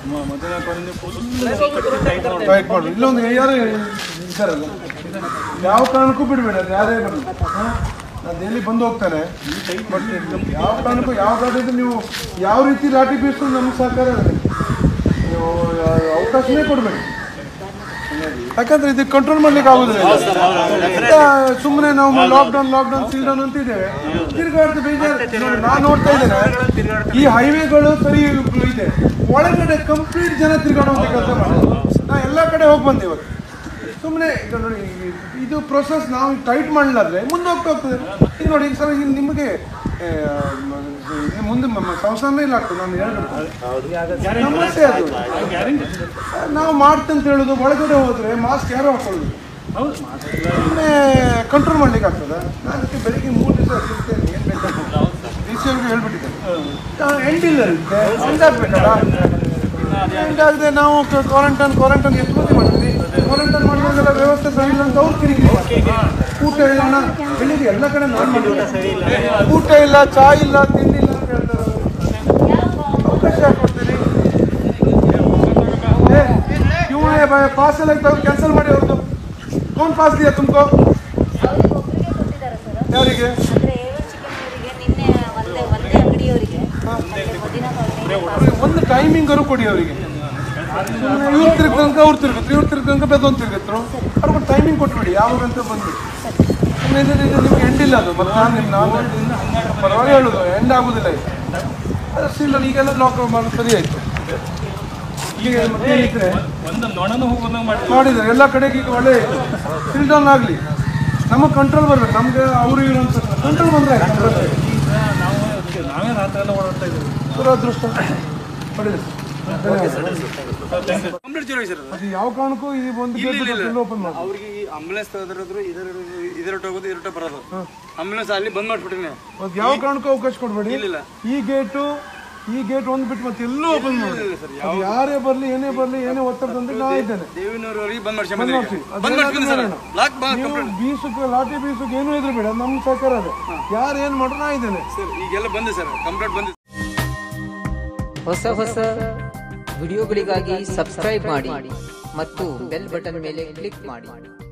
ಮೊದಲ ಕೊನೆ ಟೈಟ್ ಮಾಡು ಇಲ್ಲೊಂದು ಯಾರು ಇದ್ದಾರಲ್ಲ ಯಾವ ಕಾರಣಕ್ಕೂ ಬಿಡಬೇಡ ಅದು ಯಾರೇ ಬರಲಿ ನಾನು ಡೈಲಿ ಬಂದು ಹೋಗ್ತಾನೆ ಬಟ್ ಯಾವ ಕಾರಣಕ್ಕೂ ಯಾವ ಗಾಡಿ ನೀವು ಯಾವ ರೀತಿ ಲಾಠಿ ಬೀಸ್ಕೊಂಡು ನಮ್ಗೆ ಸಹಕಾರ ಇದೆ. ನೀವು ಅವಕಾಶನೇ ಕೊಡಬೇಡಿ ಯಾಕಂದ್ರೆ ಇದು ಕಂಟ್ರೋಲ್ ಮಾಡ್ಲಿಕ್ಕೆ ಆಗುದಿಲ್ಲ ಸುಮ್ಮನೆ ನಾವು ಲಾಕ್ಡೌನ್ ಲಾಕ್ಡೌನ್ ಸೀಲ್ ಡೌನ್ ಅಂತ ಇದ್ದೇವೆ ತಿರುಗಾಡ್ದು ಬೇಜಾರು ನೋಡಿ, ನಾನು ನೋಡ್ತಾ ಇದ್ದೇನೆ ಈ ಹೈವೇಗಳು ಸರಿ ಇದೆ ಒಳಗಡೆ ಕಂಪ್ಲೀಟ್ ಜನ ತಿರುಗಾಡುವಂತ ಕೆಲಸ ಮಾಡಿ ನಾ ಎಲ್ಲ ಕಡೆ ಹೋಗಿ ಬಂದೆ ಇವತ್ತು ಸುಮ್ಮನೆ ಈಗ ನೋಡಿ ಈ- ಇದು ಪ್ರೊಸೆಸ್ ನಾವು ಟೈಟ್ ಮಾಡಲಾದ್ರೆ ಮುಂದೆ ಹೋಗ್ತಾ ಹೋಗ್ತದೆ ಈಗ ನೋಡಿ ಈಗ ಸಲ ಈಗ ನಿಮಗೆ ಆ, ಮ- ಇದು ಮುಂದೆ ಮ- ಮ- ಸಂಸಾರನೇ ಇಲ್ಲ ಆಗ್ತದೆ ನಾನು ಹೇಳ್ಬೇಕು ಸಮಸ್ಯೆ ಅದು ನಾವು ಮಾಡ್ತಂತ ಹೇಳೋದು ಒಳಗಡೆ ಹೋದ್ರೆ ಮಾಸ್ಕ್ ಯಾರು ಹಾಕೊಳ್ಳೋದು ಸುಮ್ಮನೆ ಕಂಟ್ರೋಲ್ ಮಾಡ್ಲಿಕ್ಕೆ ಆಗ್ತದ ನಾನು ಅದಕ್ಕೆ ಬೆಳಿಗ್ಗೆ ಮೂರು ದಿವಸ ಸಿಗ್ತೇನೆ ಏನು ಬೇಕಾದ್ರೆ ಡಿ ಸಿ ಅವ್ರಿಗೆ ಹೇಳ್ಬಿಟ್ಟಿದ್ದೇನೆ ಎಂಡ್ ಇಲ್ಲ ಎಂಡ್ ಆಗ್ಬೇಕಲ್ಲ ಎಂಡ್ ಆಗದೆ ನಾವು ಕ್ವಾರಂಟೈನ್ ಕ್ವಾರಂಟೈನ್ ಎಷ್ಟು ಮಂದಿ ಮಾಡ್ತೀವಿ ಕ್ವಾರಂಟೈನ್ ಮಾಡಿದಾಗೆಲ್ಲ ವ್ಯವಸ್ಥೆ ಸರಿ ಇಲ್ಲ ಅಂತ ಅವ್ರು ಕಿರಿಕಿರಿ ಮಾಡ್ತಾರೆ. ಊಟ ಇಲ್ಲ ಅಣ್ಣ ಬೆಳಿಗ್ಗೆ ಎಲ್ಲ ಕಡೆ ನಾನು ಮಾಡಿದ್ದೀನಿ ಊಟ ಇಲ್ಲ ಚಾ ಇಲ್ಲ ತಿಂಡಿ ಇಲ್ಲ ಅಂತ ಹೇಳ್ತಾರೆ ಅವ್ರು. ಅವಕಾಶ ಕೊಡ್ತೀನಿ ಇವ್ ಪಾಸ್ ಎಲ್ಲ ಇತ್ತು ಕ್ಯಾನ್ಸಲ್ ಮಾಡಿ ಅವ್ರದ್ದು ಕೌನ್ ಪಾಸ್ ದಿಯಾ ತುಮಕೋ ಅವ್ರಿಗೆ ಒಬ್ರಿಗೆ ಕೊಟ್ಟಿದ್ದಾರೆ ಸರ್ ಯಾರಿಗೆ ಅಂದ್ರೆ ಏವರ್ ಚಿಕನ್ ಅವರಿಗೆ ನಿನ್ನೆ ಒಂದೇ ಒಂದೇ ಅಂಗಡಿಯವರಿಗೆ ಮದಿನ ಅವ್ರಿಗೆ ಒಂದು ಟೈಮಿಂಗ್ ಅವರು ಕೊಡಿ ಅವರಿಗೆ ಇವ್ರು ತಿರ್ಗಂಕ ಅವ್ರು ತಿರ್ಗತ್ರು ಇವ್ರು ತಿರ್ಗಂಕ ಬೆದೊಂದು ತಿರ್ಗತ್ರು ಅವ್ರಿಗೆ ಟೈಮಿಂಗ್ ಕೊಟ್ಬಿಡಿ ಯಾವಾಗಂತ ಬಂದು ಸುಮ್ಮನೆ ಇದು ಇದು ನಿಮ್ಗೆ ಎಂಡ್ ಇಲ್ಲ ಅದು ಮತ್ತೆ ನಾನು ನಿಮ್ಮ ನಾನು ಪರವಾಗಿ ಹೇಳೋದು ಎಂಡ್ ಆಗೋದಿಲ್ಲ ಇದು ಸ್ಟಿಲ್ ಈಗೆಲ್ಲ ಲಾಕ್ ಮಾಡಿ ಸರಿ ಆಯ್ತು ಈಗ ಮತ್ತೆ ಇದ್ರೆ ಒಂದು ನೊಣನು ಹೋಗೋದಂಗೆ ಮಾಡಿ ಮಾಡಿದ್ದಾರೆ ಎಲ್ಲ ಕಡೆಗೆ ಈಗ ಒಳ್ಳೆ ಸಿಲ್ ಡೌನ್ ಆಗಲಿ ನಮಗೆ ಕಂಟ್ರೋಲ್ ಬರ್ಬೇಕು ನಮ್ಗೆ ಅವರು ಇವರು ಅಂತ ಕಂಟ್ರೋಲ್ ಬಂದ್ರೆ ಆಯ್ತು ಈಗ ನಾವು ಅದಕ್ಕೆ ನಾವೇ ರಾತ್ರಿ ಎಲ್ಲ ಓಡಾಡ್ತಾ ಇದ್ದೀವಿ ದುರದೃಷ್ಟ ಹೊಡಿಲಿ ಕಂಪ್ಲೀಟ್ ಜೀರೋ ಸರ್ ಅದು ಯಾವ ಕಾರಣಕ್ಕೂ ಈ ಒಂದು ಗೇಟ್ ಓಪನ್ ಮಾಡಿ ಅವ್ರಿಗೆ ಈ ಆಂಬುಲೆನ್ಸ್ ತೆಗೆದಿರೋದ್ರು ಇದರ ಇದರೊಟ್ಟ ಹೋಗೋದು ಇದರೊಟ್ಟ ಬರೋದು ಆಂಬುಲೆನ್ಸ್ ಅಲ್ಲಿ ಬಂದ್ ಮಾಡ್ಬಿಟ್ಟಿನಿ ಅದು ಯಾವ ಕಾರಣಕ್ಕೂ ಅವಕಾಶ ಕೊಡಬೇಡಿ ಇಲ್ಲ. ಈ ಗೇಟು ಈ ಗೇಟ್ ಒಂದು ಬಿಟ್ಟು ಮತ್ತೆ ಎಲ್ಲೂ ಓಪನ್ ಮಾಡಿ ಅದು ಯಾರೇ ಬರಲಿ ಏನೇ ಬರಲಿ ಏನೇ ಒತ್ತಡ ತಂದ್ರೆ ನಾ ಇದ್ದೇನೆ ದೇವಿನವರವರಿಗೆ ಬಂದ್ ಮಾಡ್ಸಿ ಬಂದ್ ಮಾಡ್ಸಿ. ಬಂದ್ ಮಾಡ್ತೀನಿ ಸರ್ ಅದೇನಾದ್ರೂ ಲಾಕ್ ಬಂದ್ ನೀವು ಬೀಸಕ್ಕೆ ಲಾಠಿ ಬೀಸಕ್ಕೆ ಏನೂ ಇದ್ರೆ ಬೇಡ ನಮ್ಮ ಸಹಕಾರ ಅದೇ ಯಾರು ಏನು ಮಾಡ್ರು ನಾ ಇದ್ದೇನೆ ಸರ್ ಈಗೆಲ್ಲ ಬಂದೆ ಸರ್ ಕಂಪ್ಲೀಟ್ ಬಂದಿದೆ ಹೊಸ ಹೊಸ ವಿಡಿಯೋಗಳಿಗಾಗಿ ಸಬ್ಸ್ಕ್ರೈಬ್ ಮಾಡಿ ಮತ್ತು ಬೆಲ್ ಬಟನ್ ಮೇಲೆ ಕ್ಲಿಕ್ ಮಾಡಿ